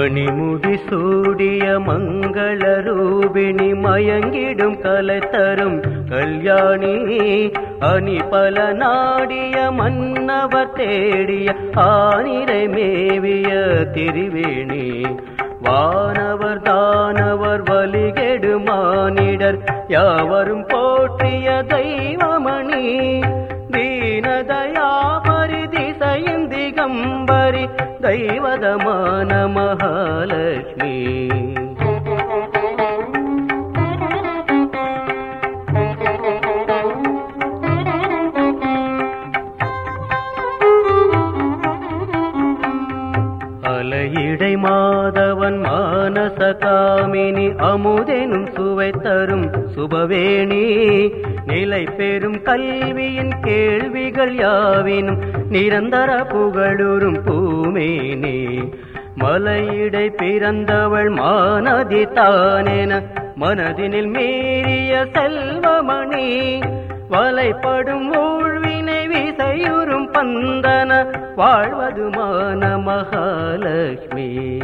மணிமுடி சூடிய மங்கள ரூபிணி மயங்கிடும் கலை தரும் கல்யாணி அணி பல நாடிய மன்னவர் தேடிய ஆனிரை மேவிய திரிவேணி வானவர் தானவர் வலிகெடு மானிடர் யாவரும் போற்றிய தெய்வமணி தீனதயாபரி திசையின் திகம்பரி தெய்வதமான மகாலட்சுமி அலையிடை மாதவன் மானச காமினி அமுதெனும் சுவை தரும் சுபவேணி நிலை பெறும் கல்வியின் கேள்விகள் யாவினும் நிரந்தர புகழுறும் பூமேனி மலையிடை பிறந்தவள் மானதி தானென மனதினில் மீறிய செல்வமணி வலைப்படும் ஊழ்வினை விசையுறும் பந்தன வாழ்வதுமான மகாலட்சுமி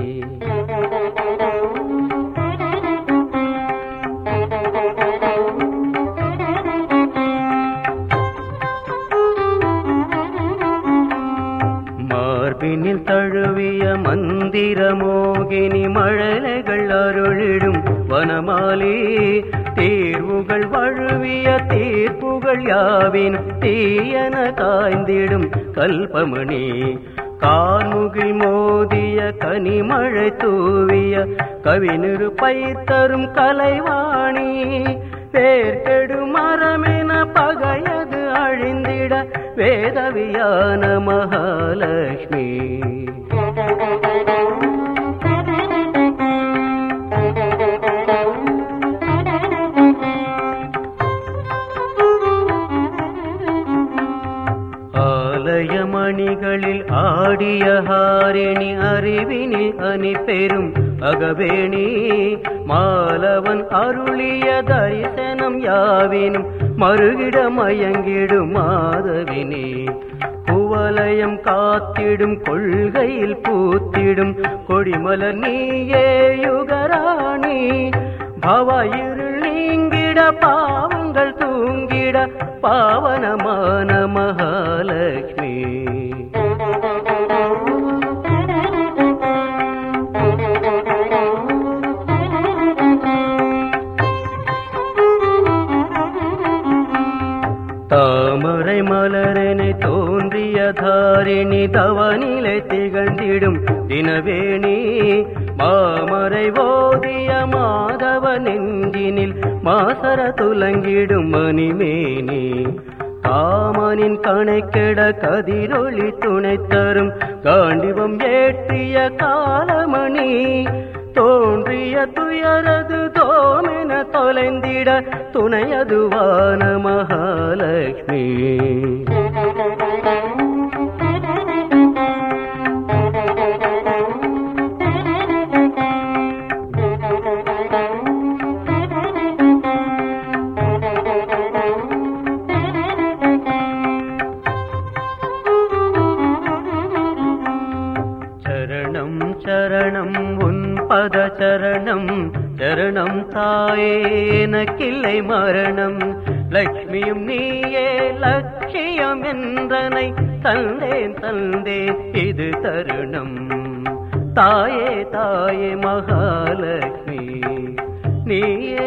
மார்பினில் தழுவிய மந்திர மோகினி மழலைகள் அருளிடும் வனமாலி தீர்வுகள் வழுவிய தீர்ப்புகள் யாவின் தீயன காய்ந்திடும் கல்பமணி கார்முகில் மோதிய கனிமழை தூவிய கவினிரு பைத்தரும் கலைவாணி பேர்கெடு மரமென பகையது அழிந்திட வேதவியான மகாலட்சுமி ஆலயமணிகளில் ஆடிய ஹாரிணி அறிவினி அணி பெரும் அகவேணி மாலவன் அருளிய தரிசனம் யாவினும் மறுகிட மயங்கிடும் மாதவினி குவலயம் காத்திடும் கொள்கையில் பூத்திடும் கொடிமலர் நீயே யுகராணி பவ இருள் நீங்கிட பாவங்கள் தூங்கிட பாவனமான மகாலட்சுமி தாமரை மலரனை தோன்றிய தாரிணி தவநிலை திகழ்ந்திடும் தினவேணி மாமரை ஓதிய மாதவ நெஞ்சினில் மாசர துலங்கிடும் மணிமேனி காமனின் கணைக்கெட கதிரொளி துணை தரும் காண்டிவம் ஏற்றிய காலமணி தோன்றிய துயரது தோமென தொலைந்திட துணையதுவான மகாலட்சுமி சரணம் சரணம் உன் பத சரணம் சரணம் தாயே எனக்கில்லை மரணம் லக்ஷ்மியும் நீயே லட்சியம் என்றனை தந்தேன் தந்தேன் இது தருணம் தாயே தாயே மகாலட்சுமி நீயே